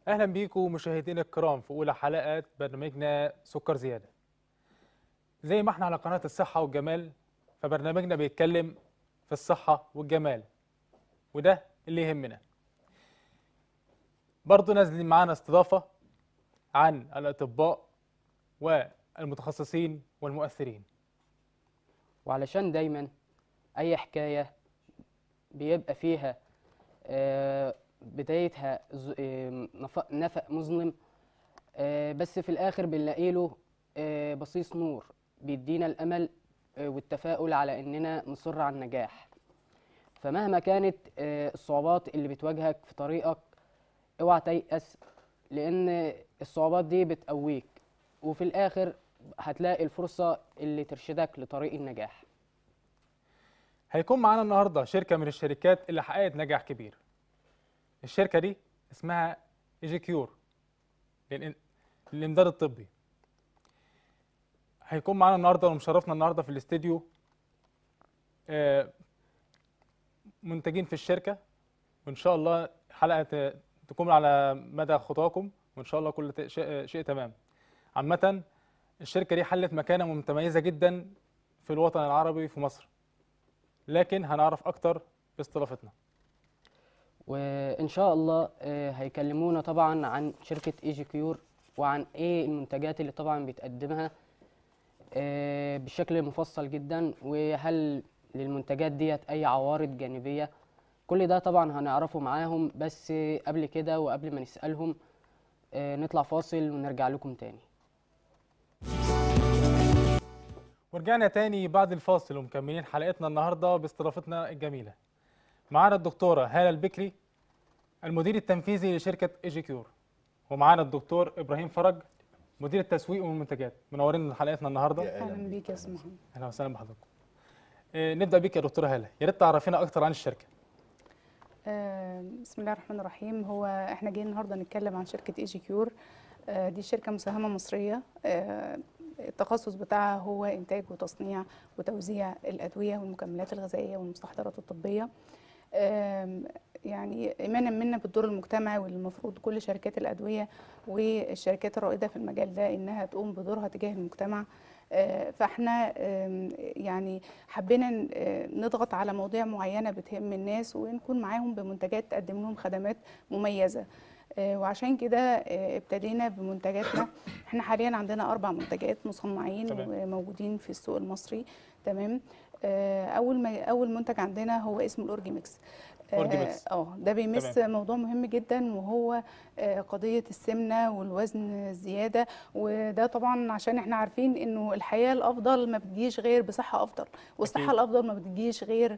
اهلا بيكم مشاهدينا الكرام في اولى حلقات برنامجنا سكر زياده زي ما احنا على قناه الصحه والجمال فبرنامجنا بيتكلم في الصحه والجمال وده اللي يهمنا برضه نازلين معانا استضافه عن الاطباء والمتخصصين والمؤثرين وعلشان دايما اي حكايه بيبقى فيها آه، بدايتها ز- آه، نف- نفق مظلم آه، بس في الاخر بنلاقي له آه، بصيص نور بيدينا الامل آه، والتفاؤل على اننا نصر على النجاح فمهما كانت آه، الصعوبات اللي بتواجهك في طريقك اوعى تيأس لان الصعوبات دي بتقويك وفي الاخر هتلاقي الفرصة اللي ترشدك لطريق النجاح هيكون معانا النهارده شركه من الشركات اللي حققت نجاح كبير الشركه دي اسمها ايجي كيور للإن- للامداد الطبي هيكون معانا النهارده ومشرفنا النهارده في الاستديو آه، منتجين في الشركه وان شاء الله حلقه ت- تكون على مدى خطاكم وان شاء الله كل ت- شيء شيء تمام عامه الشركه دي حلت مكانه متميزه جدا في الوطن العربي في مصر لكن هنعرف اكتر باستضافتنا وإن شاء الله آه، هيكلمونا طبعا عن شركة ايجي كيور وعن ايه المنتجات اللي طبعا بتقدمها آه، بشكل مفصل جدا وهل للمنتجات ديت اي عوارض جانبية كل ده طبعا هنعرفه معاهم بس قبل كده وقبل ما نسألهم آه، نطلع فاصل ونرجع لكم تاني ورجعنا تاني بعد الفاصل ومكملين حلقتنا النهارده باستضافتنا الجميله معانا الدكتوره هاله البكري المدير التنفيذي لشركه ايجي كيور ومعانا الدكتور ابراهيم فرج مدير التسويق والمنتجات منورين حلقتنا النهارده يا اهلا بيك يا استاذ محمد اهلا وسهلا بحضراتكم آه، نبدا بيك يا دكتوره هاله يا ريت تعرفينا اكتر عن الشركه آه، بسم الله الرحمن الرحيم هو احنا جايين النهارده نتكلم عن شركه ايجي كيور آه، دي شركه مساهمه مصريه آه، التخصص بتاعها هو انتاج وتصنيع وتوزيع الادويه والمكملات الغذائيه والمستحضرات الطبيه آم، يعني ايمانا منا بالدور المجتمعي واللي المفروض كل شركات الادويه والشركات الرائده في المجال ده انها تقوم بدورها تجاه المجتمع آه، فاحنا آم، يعني حبينا ن- آه، نضغط على مواضيع معينه بتهم الناس ونكون معاهم بمنتجات تقدم لهم خدمات مميزه آه، وعشان كده آه، ابتدينا بمنتجاتنا احنا حاليا عندنا اربع منتجات مصنعين تمام. وموجودين في السوق المصري تمام آه، اول ما اول منتج عندنا هو اسمه الاورجيمكس آه، أورجيمكس. اه ده بيمس موضوع مهم جدا وهو آه، قضيه السمنه والوزن الزياده وده طبعا عشان احنا عارفين انه الحياه الافضل ما بتجيش غير بصحه افضل والصحه أكيد. الافضل ما بتجيش غير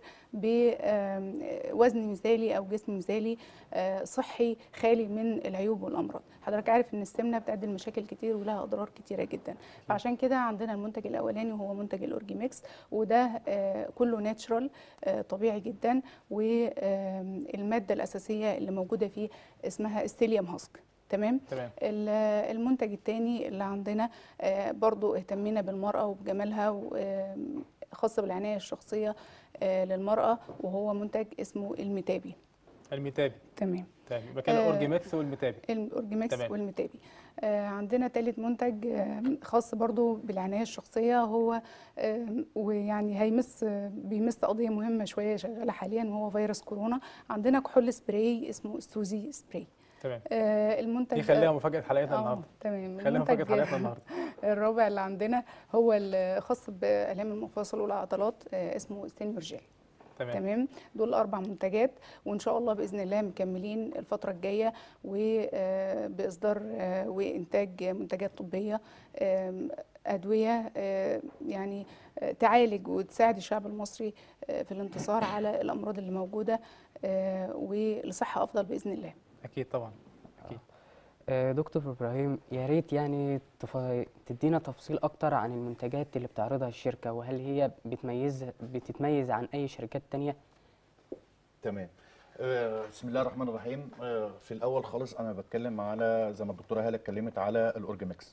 بوزن مثالي او جسم مثالي آه، صحي خالي من العيوب والامراض حضرتك عارف ان السمنه بتؤدي لمشاكل كتير ولها اضرار كتيره جدا فعشان كده عندنا المنتج الاولاني وهو منتج الاورجيمكس وده آه، كله ناتشرال طبيعي جدا والماده الاساسيه اللي موجوده فيه اسمها ستيليوم هاسك تمام تمام ال- المنتج التاني اللي عندنا آه، برضو اهتمينا بالمرأة وبجمالها و- آم، خاص بالعناية الشخصية آه، للمرأة وهو منتج اسمه المتابي الميتابي تمام تمام يبقى كده آه، الاورجيمكس والميتابي الاورجيمكس تمام. والمتابي آه، عندنا تالت منتج آم، خاص برضو بالعناية الشخصية هو آم، ويعني هيمس آه، بيمس قضية مهمة شوية شغالة حاليا وهو فيروس كورونا عندنا كحول سبراي اسمه سوزي سبراي تمام آه، المنتج دي خليها مفاجاه حلقتنا آه، النهارده تمام خليها مفاجاه المنتج حلقتنا النهارده الرابع اللي عندنا هو الخاص بآلام المفاصل والعضلات آه، اسمه ستينيورجيل تمام تمام دول اربع منتجات وان شاء الله باذن الله مكملين الفتره الجايه وباصدار وانتاج منتجات طبيه آم، ادويه آه، يعني آه، تعالج وتساعد الشعب المصري آه، في الانتصار على الامراض اللي موجوده آه، ولصحه افضل باذن الله اكيد طبعا اكيد آه، دكتور ابراهيم يا ريت يعني تف... تدينا تفصيل اكتر عن المنتجات اللي بتعرضها الشركه وهل هي بتميز بتتميز عن اي شركات تانية تمام آه، بسم الله الرحمن الرحيم آه، في الاول خالص انا بتكلم على زي ما الدكتوره هاله اتكلمت على الاورجامكس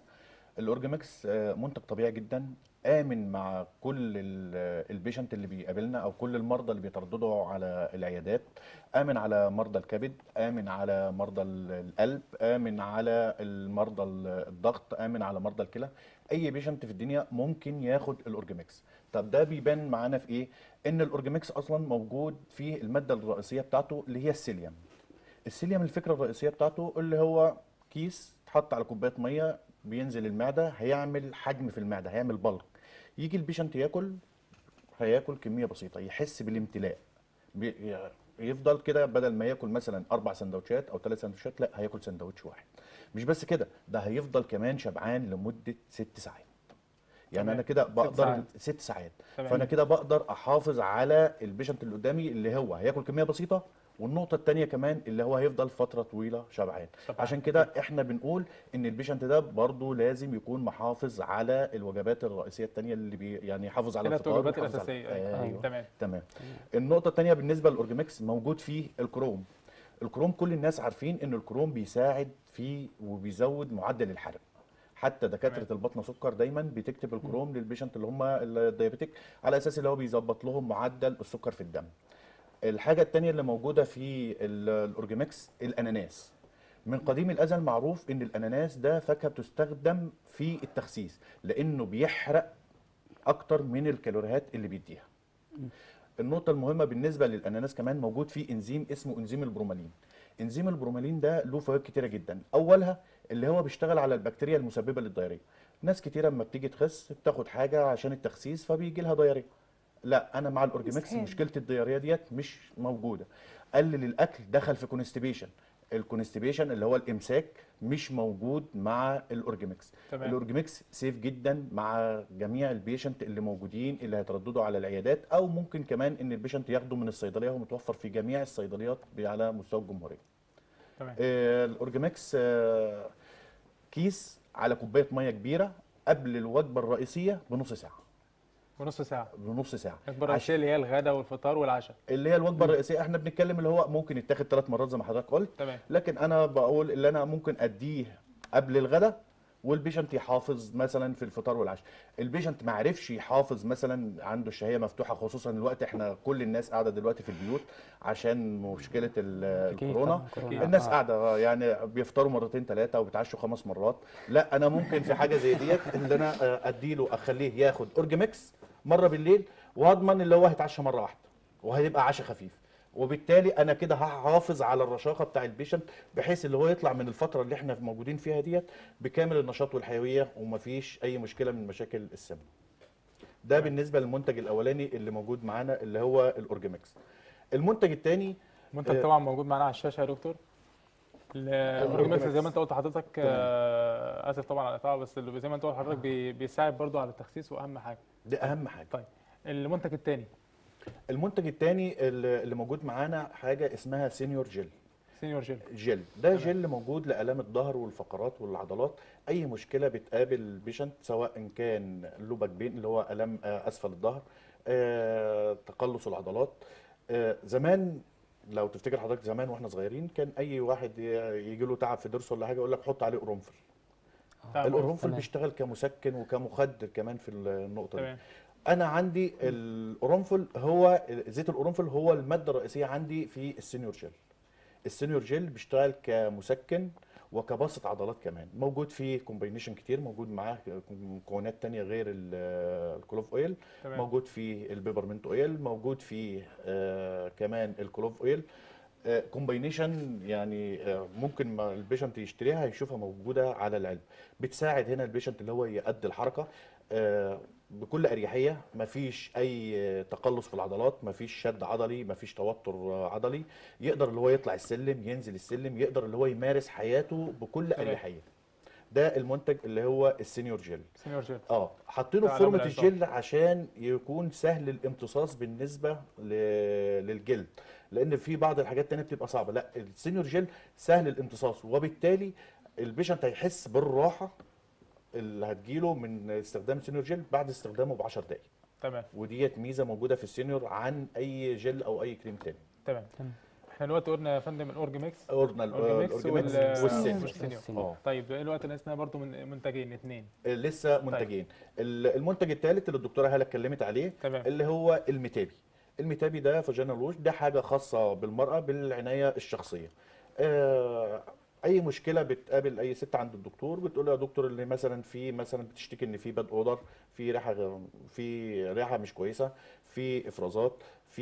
الاورجامكس آه، منتج طبيعي جدا امن مع كل ال- البيشنت اللي بيقابلنا او كل المرضى اللي بيترددوا على العيادات امن على مرضى الكبد امن على مرضى ال- القلب امن على المرضى ال- الضغط امن على مرضى الكلى اي بيشنت في الدنيا ممكن ياخد الاورجامكس طب ده بيبان معانا في ايه ان الاورجامكس اصلا موجود في الماده الرئيسيه بتاعته اللي هي السيليوم السيليوم الفكره الرئيسيه بتاعته اللي هو كيس تحط على كوبايه ميه بينزل المعده هيعمل حجم في المعده هيعمل بلق يجي البيشنت ياكل هياكل كميه بسيطه يحس بالامتلاء بي- يفضل كده بدل ما ياكل مثلا اربع سندوتشات او ثلاث سندوتشات لا هياكل سندوتش واحد مش بس كده ده هيفضل كمان شبعان لمده ست ساعات يعني تمام. انا كده بقدر ساعات. ست ساعات تمام. فانا كده بقدر احافظ على البيشنت اللي قدامي اللي هو هياكل كميه بسيطه والنقطه الثانيه كمان اللي هو هيفضل فتره طويله شبعان شبعان. عشان كده احنا بنقول ان البيشنت ده برضه لازم يكون محافظ على الوجبات الرئيسيه الثانيه اللي بي يعني يحافظ على ثلاث الفطار وجبات ويحافظ على- الاساسيه ايوه, أيوة. تمام تمام النقطه الثانيه بالنسبه للاورجامكس موجود فيه الكروم الكروم كل الناس عارفين ان الكروم بيساعد في وبيزود معدل الحرق حتى دكاتره تمام. البطن سكر دايما بتكتب الكروم للبيشنت اللي هم الديابيتيك على اساس اللي هو بيظبط لهم معدل السكر في الدم الحاجه الثانيه اللي موجوده في ال- الاورجامكس الاناناس من قديم الازل معروف ان الاناناس ده فاكهه بتستخدم في التخسيس لانه بيحرق اكتر من الكالوريات اللي بيديها النقطة المهمة بالنسبة للأناناس كمان موجود فيه إنزيم اسمه إنزيم البرومالين. إنزيم البرومالين ده له فوائد كتيرة جدا، أولها اللي هو بيشتغل على البكتيريا المسببة للديارية. ناس كتيرة لما بتيجي تخس بتاخد حاجة عشان التخسيس فبيجي لها ديارية. لا أنا مع الأورجامكس إسهال. مشكلة الديارية ديت مش موجودة. قلل الأكل دخل في كونستيبيشن. الكونستيبيشن اللي هو الإمساك مش موجود مع الأورجامكس. تمام. الاورجامكس سيف جدا مع جميع البيشنت اللي موجودين اللي هيترددوا على العيادات او ممكن كمان ان البيشنت ياخده من الصيدليه هو متوفر في جميع الصيدليات على مستوى الجمهوريه تمام آه، الاورجامكس آه، كيس على كوبايه ميه كبيره قبل الوجبه الرئيسيه بنص ساعه ونص ساعه بنص ساعه اكبر عشان الاشياء اللي هي الغداء والفطار والعشاء اللي هي الوجبه الرئيسيه احنا بنتكلم اللي هو ممكن يتاخد ثلاث مرات زي ما حضرتك قلت تمام لكن انا بقول اللي انا ممكن اديه قبل الغداء والبيشنت يحافظ مثلا في الفطار والعشاء البيشنت ما عرفش يحافظ مثلا عنده الشهيه مفتوحه خصوصا الوقت احنا كل الناس قاعده دلوقتي في البيوت عشان مشكله ال- أكيد الكورونا طبعاً، كورونا. الناس آه. قاعده يعني بيفطروا مرتين ثلاثه وبيتعشوا خمس مرات لا انا ممكن في حاجه زي ديت ان انا اديله اخليه ياخد اورجامكس مره بالليل واضمن اللي هو هيتعشى مره واحده وهيبقى عشاء خفيف وبالتالي انا كده هحافظ على الرشاقه بتاع البيشنت بحيث اللي هو يطلع من الفتره اللي احنا موجودين فيها ديت بكامل النشاط والحيويه ومفيش اي مشكله من مشاكل السمنه ده بالنسبه للمنتج الاولاني اللي موجود معانا اللي هو الاورجامكس المنتج الثاني منتج آه. طبعا موجود معانا على الشاشه يا دكتور الاورجامكس زي ما انت قلت حضرتك آه، اسف طبعا على الاطاله بس اللي زي ما انت قلت حضرتك بي- بيساعد برضو على التخسيس واهم حاجه ده اهم حاجه طيب المنتج الثاني المنتج الثاني اللي اللي موجود معانا حاجه اسمها سينيور جيل سينيور جيل جل ده جل موجود لالام الظهر والفقرات والعضلات اي مشكله بتقابل البيشنت سواء كان لوبك بين اللي هو الام آه، اسفل الظهر آه، تقلص العضلات آه، زمان لو تفتكر حضرتك زمان واحنا صغيرين كان اي واحد يجي له تعب في ضرسه ولا حاجه يقول لك حط عليه قرنفل تمام. القرنفل تمام. بيشتغل كمسكن وكمخدر كمان في النقطه دي تمام انا عندي القرنفل هو زيت القرنفل هو الماده الرئيسيه عندي في السينيور جيل السينيور جيل بيشتغل كمسكن وكباسط عضلات كمان موجود فيه كومباينيشن كتير موجود معاه مكونات تانية غير ال- الكلوف اويل تمام موجود فيه البيبرمنت اويل موجود فيه آه كمان الكلوف اويل كومباينيشن يعني آه ممكن ما البيشنت يشتريها يشوفها موجوده على العلب بتساعد هنا البيشنت اللي هو يؤدي الحركه آه بكل اريحيه مفيش اي تقلص في العضلات مفيش شد عضلي مفيش توتر آه، عضلي يقدر اللي هو يطلع السلم ينزل السلم يقدر اللي هو يمارس حياته بكل تمام. اريحيه ده المنتج اللي هو السينيور جيل سينيور جيل اه حاطينه في علامة فورمه العصام. الجل عشان يكون سهل الامتصاص بالنسبه ل- للجلد لان في بعض الحاجات التانية بتبقى صعبه لا السينيور جل سهل الامتصاص وبالتالي البيشنت هيحس بالراحه اللي هتجيله من استخدام السينيور جل بعد استخدامه ب 10 دقائق تمام وديت ميزه موجوده في السينيور عن اي جل او اي كريم تاني تمام احنا دلوقتي قلنا يا فندم الاورج ميكس قلنا أورجاميكس الاورجاميكس وال- والسن والسينيور. اه طيب دلوقتي ناقصنا برضو من منتجين اثنين لسه منتجين ال- المنتج الثالث اللي الدكتوره هاله اتكلمت عليه تمام اللي هو الميتابي الميتابي ده فاجينال ووش ده حاجه خاصه بالمراه بالعنايه الشخصيه آه، اي مشكله بتقابل اي ست عند الدكتور بتقول له يا دكتور اللي مثلا في مثلا بتشتكي ان في باد اودر في ريحه غ- في ريحه مش كويسه في افرازات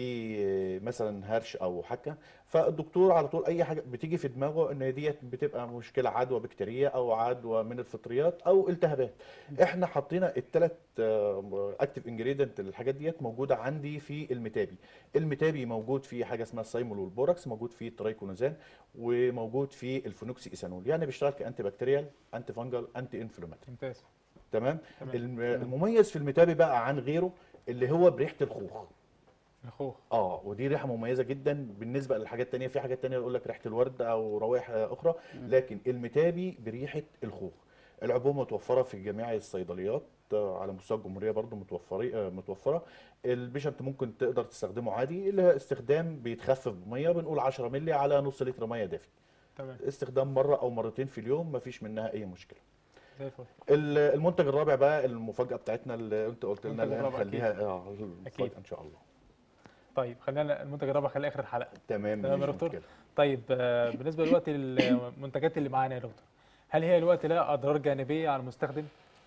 في مثلا هرش او حكه فالدكتور على طول اي حاجه بتيجي في دماغه ان ديت بتبقى مشكله عدوى بكتيريه او عدوى من الفطريات او التهابات احنا حطينا الثلاث اكتيف انجريدينت الحاجات ديت موجوده عندي في الميتابي الميتابي موجود فيه حاجه اسمها السايمول والبوراكس موجود فيه الترايكونازان وموجود فيه الفينوكسي ايثانول يعني بيشتغل كانتي بكتيريال انتي فانجل انتي انفلاماتوري ممتاز تمام تمام. الم- المميز في الميتابي بقى عن غيره اللي هو بريحه الخوخ الخوخ اه ودي ريحه مميزه جدا بالنسبه للحاجات التانية في حاجات تانية يقول لك ريحه الورد او روائح آه، اخرى لكن المتابي بريحه الخوخ العبوه متوفره في جميع الصيدليات آه، على مستوى الجمهوريه برضو متوفره آه، متوفره البيشنت ممكن تقدر تستخدمه عادي اللي هي استخدام بيتخفف بميه بنقول 10 مللي على نص لتر ميه دافي تمام استخدام مره او مرتين في اليوم مفيش منها اي مشكله زي الفل ال- المنتج الرابع بقى المفاجاه بتاعتنا اللي انت قلت لنا المنتج اللي الرابع هنخليها اه أكيد. المفاجأة ان شاء الله طيب خلينا المنتج الرابع خليه اخر الحلقه تمام تمام يا مفيش دكتور. مشكلة. طيب آه، بالنسبه دلوقتي للمنتجات اللي معانا يا دكتور هل هي دلوقتي لها اضرار جانبيه على المستخدم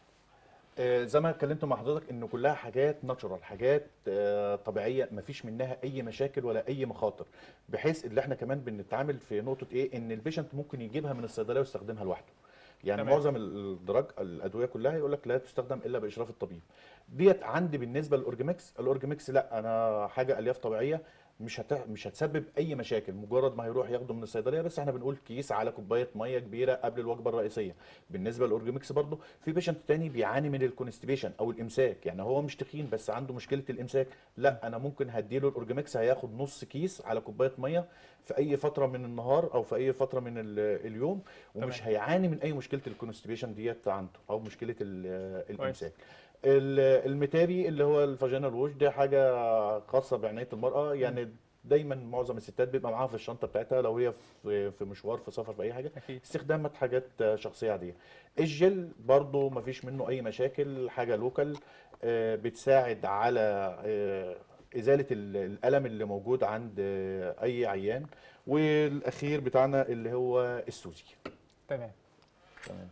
آه، زي ما اتكلمت مع حضرتك ان كلها حاجات ناتشورال حاجات آه، طبيعيه ما فيش منها اي مشاكل ولا اي مخاطر بحيث ان احنا كمان بنتعامل في نقطه ايه ان البيشنت ممكن يجيبها من الصيدليه ويستخدمها لوحده يعني تمام. معظم ال- الدراج الادويه كلها يقول لك لا تستخدم الا باشراف الطبيب ديت عندي بالنسبه للاورجامكس الاورجامكس لا انا حاجه الياف طبيعيه مش هت... مش هتسبب اي مشاكل مجرد ما هيروح ياخده من الصيدليه بس احنا بنقول كيس على كوبايه ميه كبيره قبل الوجبه الرئيسيه بالنسبه للاورجامكس برضو في بيشنت تاني بيعاني من الكونستيبيشن او الامساك يعني هو مش تخين بس عنده مشكله الامساك لا انا ممكن هديله الاورجامكس هياخد نص كيس على كوبايه ميه في اي فتره من النهار او في اي فتره من ال- اليوم ومش تمام. هيعاني من اي مشكله الكونستيبيشن ديت عنده او مشكله ال- الامساك ال- المتاري اللي هو الفاجينال ووش دي حاجه خاصه بعنايه المراه يعني دايما معظم الستات بيبقى معاها في الشنطه بتاعتها لو هي في في مشوار في سفر في اي حاجه اكيد استخدامات حاجات شخصيه عاديه الجل برضو ما فيش منه اي مشاكل حاجه لوكال آه، بتساعد على آه، ازاله ال- الالم اللي موجود عند آه، اي عيان والاخير بتاعنا اللي هو السوزي تمام تمام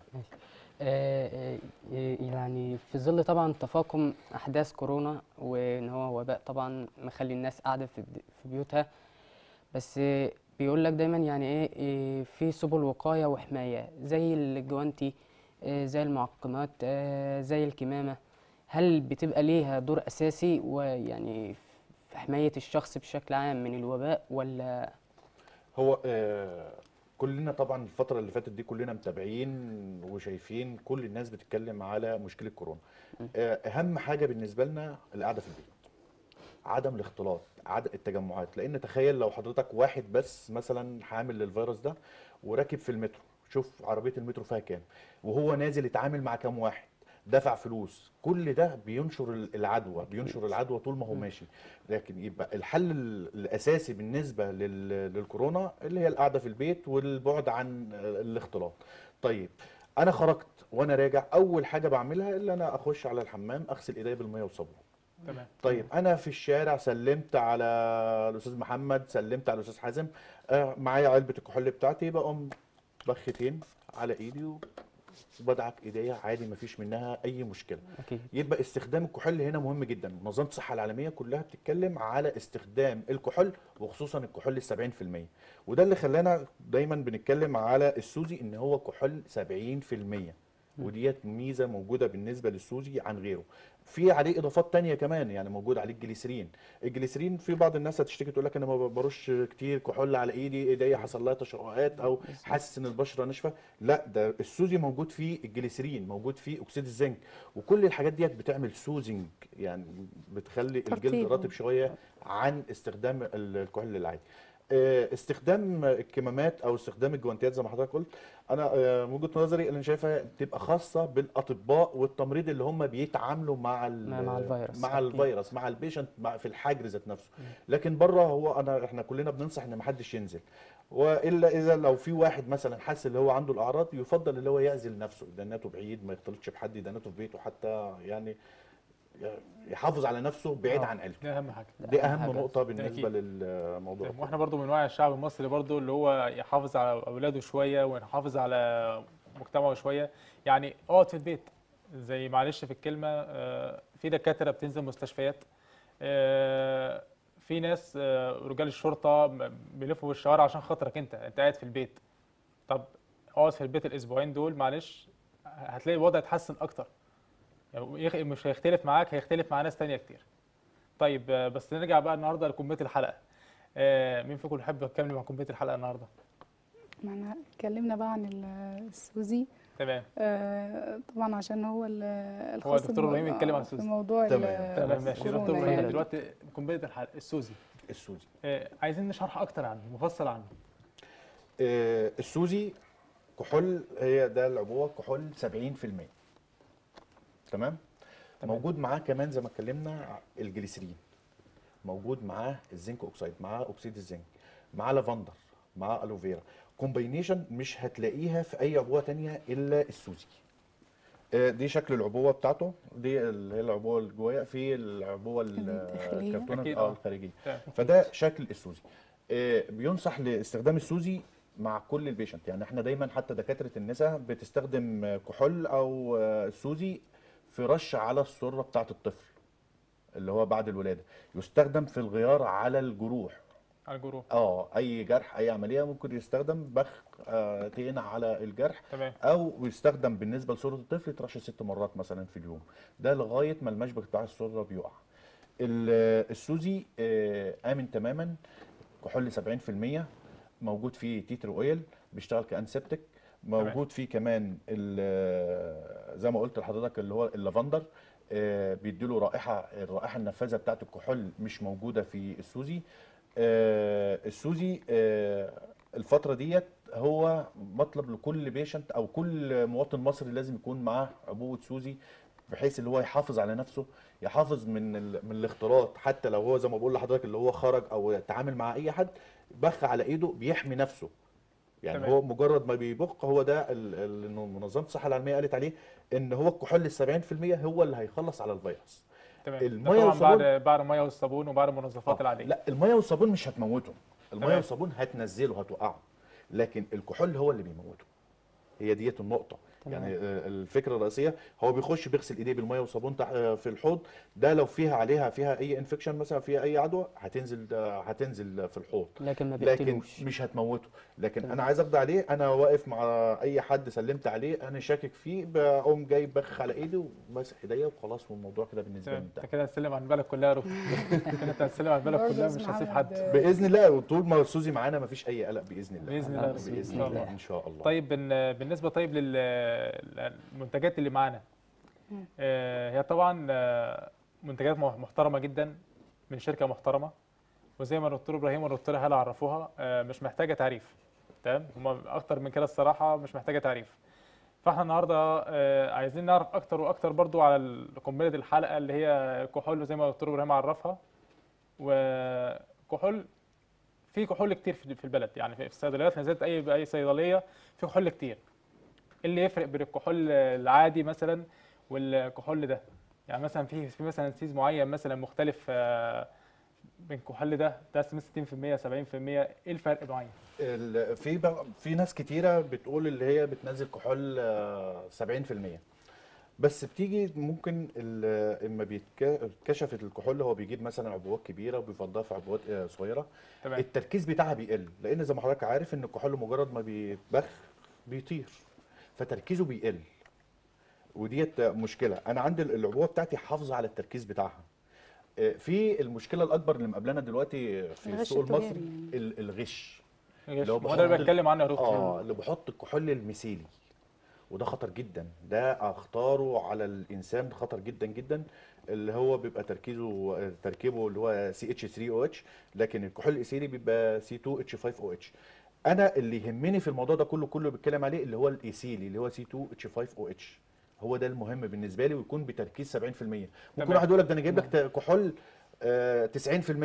آه، آه، يعني في ظل طبعا تفاقم احداث كورونا وان هو وباء طبعا مخلي الناس قاعده في الد- في بيوتها بس آه، بيقول لك دايما يعني ايه آه، في سبل وقايه وحمايه زي الجوانتي آه، زي المعقمات آه، زي الكمامه هل بتبقى ليها دور اساسي ويعني في حمايه الشخص بشكل عام من الوباء ولا هو آه، كلنا طبعا الفترة اللي فاتت دي كلنا متابعين وشايفين كل الناس بتتكلم على مشكلة كورونا آه، أهم حاجة بالنسبة لنا القعدة في البيت عدم الاختلاط عدم التجمعات لأن تخيل لو حضرتك واحد بس مثلا حامل للفيروس ده وراكب في المترو شوف عربية المترو فيها كام وهو نازل يتعامل مع كام واحد دفع فلوس كل ده بينشر العدوى بينشر العدوى طول ما هو ماشي لكن يبقى الحل ال- الاساسي بالنسبه لل- للكورونا اللي هي القعده في البيت والبعد عن الاختلاط طيب انا خرجت وانا راجع اول حاجه بعملها اللي انا اخش على الحمام اغسل ايديا بالميه والصابون تمام طيب انا في الشارع سلمت على الاستاذ محمد سلمت على الاستاذ حازم آه، معايا علبه الكحول بتاعتي بقوم بختين على ايدي وبدعك ايديا عادي مفيش منها اي مشكله اكيد يبقى استخدام الكحول هنا مهم جدا منظمه الصحه العالميه كلها بتتكلم على استخدام الكحول وخصوصا الكحول ال 70% وده اللي خلانا دايما بنتكلم على السوزي ان هو كحول 70% وديت ميزه موجوده بالنسبه للسوزي عن غيره في عليه اضافات تانية كمان يعني موجود عليه الجليسرين الجليسرين في بعض الناس هتشتكي تقول لك انا ما برش كتير كحول على ايدي ايديا حصل لها تشققات او حاسس ان البشره ناشفه لا ده السوزي موجود فيه الجليسرين موجود فيه اكسيد الزنك وكل الحاجات ديت بتعمل سوزنج يعني بتخلي الجلد ترطيب. رطب شويه عن استخدام ال- الكحول العادي آه، استخدام الكمامات او استخدام الجوانتيات زي ما حضرتك قلت انا آه، من وجهه نظري اللي انا شايفها تبقى خاصه بالاطباء والتمريض اللي هم بيتعاملوا مع ال- مع- مع الفيروس، مع أكيد. الفيروس مع البيشنت مع في الحجر ذات نفسه لكن بره هو انا احنا كلنا بننصح ان ما حدش ينزل والا اذا لو في واحد مثلا حاسس اللي هو عنده الاعراض يفضل اللي هو يعزل نفسه دناته بعيد ما يختلطش بحد دناته في بيته حتى يعني يحافظ على نفسه بعيد آه، عن عيلته دي اهم حاجه دي أهم اهم حاجة. نقطه أكيد. بالنسبه للموضوع طيب، واحنا برضو من وعي الشعب المصري برضو اللي هو يحافظ على اولاده شويه ويحافظ على مجتمعه شويه يعني اقعد في البيت زي معلش في الكلمه آه، في دكاتره بتنزل مستشفيات آه، في ناس آه، رجال الشرطه م- بيلفوا في الشوارع عشان خاطرك انت انت قاعد في البيت طب اقعد في البيت الاسبوعين دول معلش هتلاقي الوضع اتحسن اكتر يعني يخ- مش هيختلف معاك هيختلف مع ناس تانية كتير طيب آه، بس نرجع بقى النهارده لكمية الحلقة آه، مين فيكم يحب يكمل مع كمية الحلقة النهارده معنا اتكلمنا بقى عن ال- السوزي تمام آه، طبعا عشان هو ال- هو الخاص الدكتور بم- إبراهيم يتكلم عن آه، في السوزي. موضوع ال- تمام، تمام ماشي الكورونا دكتور يعني. ابراهيم دلوقتي كمية الحلقة السوزي السوزي آه، عايزين نشرح اكتر عنه مفصل عنه آه، السوزي كحول هي ده العبوه كحول 70% تمام تمام. موجود معاه كمان زي ما اتكلمنا الجليسرين موجود معاه الزنك اوكسيد معاه اكسيد الزنك معاه لافندر معاه الوفيرا كومباينيشن مش هتلاقيها في اي عبوه تانية الا السوزي آه، دي شكل العبوه بتاعته دي اللي هي العبوه اللي جوايا في العبوه ال- الداخلية. الكرتونه أكيد، اه آه. الخارجيه تمام. فده شكل السوزي آه، بينصح لاستخدام السوزي مع كل البيشنت يعني احنا دايما حتى دكاتره النساء بتستخدم آه، كحول او آه، سوزي في رش على السره بتاعه الطفل اللي هو بعد الولاده يستخدم في الغيار على الجروح على الجروح اه اي جرح اي عمليه ممكن يستخدم بخ آه تقينة على الجرح تمام او يستخدم بالنسبه لصوره الطفل يترش ست مرات مثلا في اليوم ده لغايه ما المشبك بتاع السره بيقع ال- السوزي آه، امن تماما كحول 70% موجود فيه تيتر اويل بيشتغل كانسبتك موجود فيه كمان ال- زي ما قلت لحضرتك اللي هو اللافندر آه، بيديله رائحه الرائحه النفاذه بتاعت الكحول مش موجوده في السوزي آه، السوزي آه، الفتره ديت هو مطلب لكل بيشنت او كل مواطن مصري لازم يكون معاه عبوه سوزي بحيث اللي هو يحافظ على نفسه يحافظ من ال... من الاختلاط حتى لو هو زي ما بقول لحضرتك اللي هو خرج او تعامل مع اي حد بخ على ايده بيحمي نفسه يعني تمام. هو مجرد ما بيبق هو ده ال- ال- إنه منظمه الصحه العالميه قالت عليه ان هو الكحول ال 70% هو اللي هيخلص على الفيروس تمام ده المية طبعا والصابون- بعد بعد الميه والصابون وبعد المنظفات آه، العاديه لا الميه والصابون مش هتموته الميه تمام. والصابون هتنزله هتوقعه لكن الكحول هو اللي بيموته هي ديت النقطه تمام. يعني آه، الفكره الرئيسيه هو بيخش بيغسل ايديه بالميه والصابون تحت آه، في الحوض ده لو فيها عليها فيها اي انفكشن مثلا فيها اي عدوى هتنزل آه، هتنزل في الحوض لكن ما لكن بيقتلوش مش هتموته لكن تمام. انا عايز اقضي عليه انا واقف مع اي حد سلمت عليه انا شاكك فيه بقوم جاي بخ على ايدي وماسح ايديا وخلاص والموضوع كده بالنسبه لي تمام انتهى انت كده هتسلم على البلد كلها يا رب كده انت هتسلم على البلد برضه كلها اسم مش هسيب محمد، حد باذن الله وطول ما سوزي معانا مفيش اي قلق باذن الله باذن آه، الله بإذن باذن الله. الله ان شاء الله طيب بن- بالنسبه طيب لل- للمنتجات اللي معانا مم. آه، هي طبعا آه، منتجات مح- محترمه جدا من شركه محترمه وزي ما الدكتور ابراهيم والدكتوره هاله عرفوها آه، مش محتاجه تعريف تمام هم اكتر من كده الصراحه مش محتاجه تعريف فاحنا النهارده آه، عايزين نعرف اكتر واكتر برضو على ال- قنبله الحلقه اللي هي الكحول زي ما الدكتور ابراهيم عرفها وكحول في كحول كتير في في البلد يعني في الصيدليات نزلت اي اي صيدليه في كحول كتير ايه اللي يفرق بين الكحول العادي مثلا والكحول ده يعني مثلا في في مثلا سيز معين مثلا مختلف آه، بين الكحول ده ده 60% 70% ايه الفرق معين ال- في بقى- في ناس كتيره بتقول اللي هي بتنزل كحول آه، 70% بس بتيجي ممكن ال- اما بيتكشفت الكحول هو بيجيب مثلا عبوات كبيره وبيفضها في عبوات آه، صغيره تمام التركيز بتاعها بيقل لان زي ما حضرتك عارف ان الكحول مجرد ما بيتبخ بيطير فتركيزه بيقل وديت مشكله انا عندي العبوه بتاعتي حافظه على التركيز بتاعها آه، في المشكله الاكبر اللي مقابلانا دلوقتي في الغش السوق التجاري المصري يعني. ال- الغش هو لو ده اللي بحط- بتكلم عنه يا دكتور اه اللي بحط الكحول الميثيلي وده خطر جدا ده اخطاره على الانسان خطر جدا جدا اللي هو بيبقى تركيزه تركيبه اللي هو سي اتش 3 او اتش لكن الكحول الايثيلي بيبقى سي 2 اتش 5 او اتش انا اللي يهمني في الموضوع ده كله كله بيتكلم عليه اللي هو الايثيلي اللي هو سي 2 اتش 5 او اتش هو ده المهم بالنسبه لي ويكون بتركيز 70% ممكن تمام. واحد يقول لك ده انا جايب لك ت- كحول آه، 90% 80%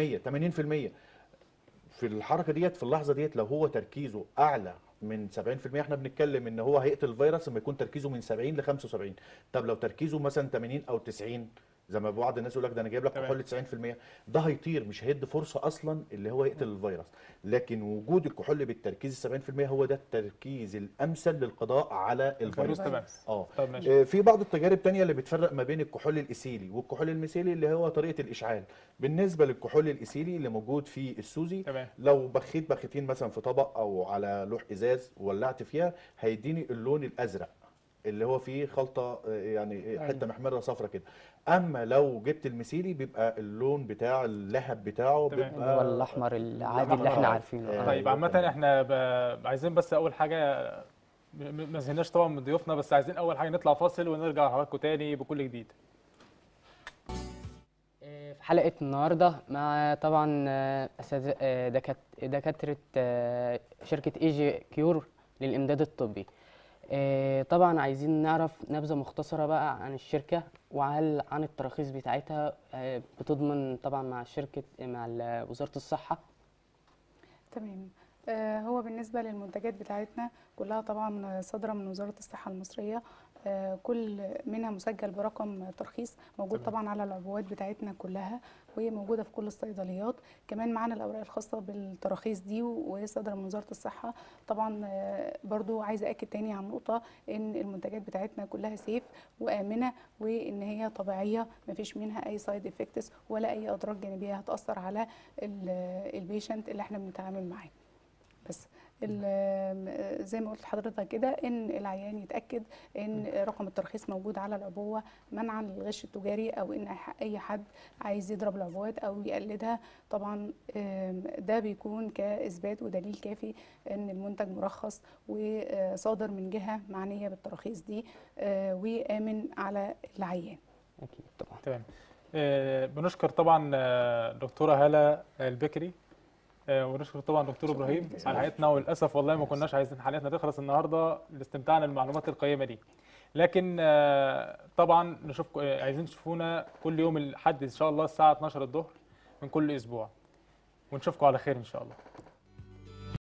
في الحركه ديت في اللحظه ديت لو هو تركيزه اعلى من 70% احنا بنتكلم ان هو هيقتل الفيروس لما يكون تركيزه من 70 ل 75 طب لو تركيزه مثلا 80 او 90 زي ما بعض الناس يقول لك ده انا جايب لك تمام. كحول 90% ده هيطير مش هيدي فرصه اصلا اللي هو يقتل الفيروس لكن وجود الكحول بالتركيز 70% هو ده التركيز الامثل للقضاء على الفيروس الفيروس تمام اه طب ماشي آه، في بعض التجارب تانية اللي بتفرق ما بين الكحول الإيثيلي والكحول الميثيلي اللي هو طريقة الإشعال بالنسبة للكحول الإيثيلي اللي موجود في السوزي تمام لو بخيت بختين مثلا في طبق أو على لوح إزاز وولعت فيها هيديني اللون الأزرق اللي هو فيه خلطة آه، يعني حتة محمرة صفرة كده أما لو جبت الميثيلي بيبقى اللون بتاع اللهب بتاعه تمام. اللي هو بيبقى الأحمر العادي الأحمر اللي احنا العادي. عارفينه آه. آه. طيب أيوة، عامة تمام. احنا ب... عايزين بس أول حاجة م- م- ما زهناش طبعا من ضيوفنا بس عايزين أول حاجة نطلع فاصل ونرجع لحضراتكم تاني بكل جديد في حلقة النهاردة مع طبعا آه، أساتذة- آه، دكات- دكاترة آه، شركة اي جي كيور للإمداد الطبي آه، طبعا عايزين نعرف نبذة مختصرة بقى عن الشركة وعن عن التراخيص بتاعتها آه، بتضمن طبعا مع شركة مع ال- وزارة الصحة تمام آه، هو بالنسبة للمنتجات بتاعتنا كلها طبعا صادرة من وزارة الصحة المصرية آه، كل منها مسجل برقم ترخيص موجود تمام. طبعا على العبوات بتاعتنا كلها وهي موجودة في كل الصيدليات كمان معانا الأوراق الخاصة بالتراخيص دي وهي صادرة من وزارة الصحة طبعا آه، برضو عايزة أكد تاني عن نقطة إن المنتجات بتاعتنا كلها سيف وآمنة وإن هي طبيعية مفيش منها أي سايد افكتس ولا أي أضرار جانبية هتأثر على البيشنت اللي احنا بنتعامل معاه بس ال- زي ما قلت لحضرتك كده ان العيان يتاكد ان رقم الترخيص موجود على العبوه منعا للغش التجاري او ان ح- اي حد عايز يضرب العبوات او يقلدها طبعا آم، ده بيكون كاثبات ودليل كافي ان المنتج مرخص وصادر من جهه معنيه بالتراخيص دي آه، وامن على العيان أكيد طبعا تمام آه، بنشكر طبعا آه، دكتورة هالة البكري آه، ونشكر طبعا دكتور شكراً ابراهيم جزيلاً. على حلقتنا وللاسف والله ما كناش عايزين حلقتنا تخلص النهارده لاستمتاعنا بالمعلومات القيمه دي لكن آه، طبعا نشوف آه، عايزين تشوفونا كل يوم الاحد ان شاء الله الساعه 12 الظهر من كل اسبوع ونشوفكم على خير ان شاء الله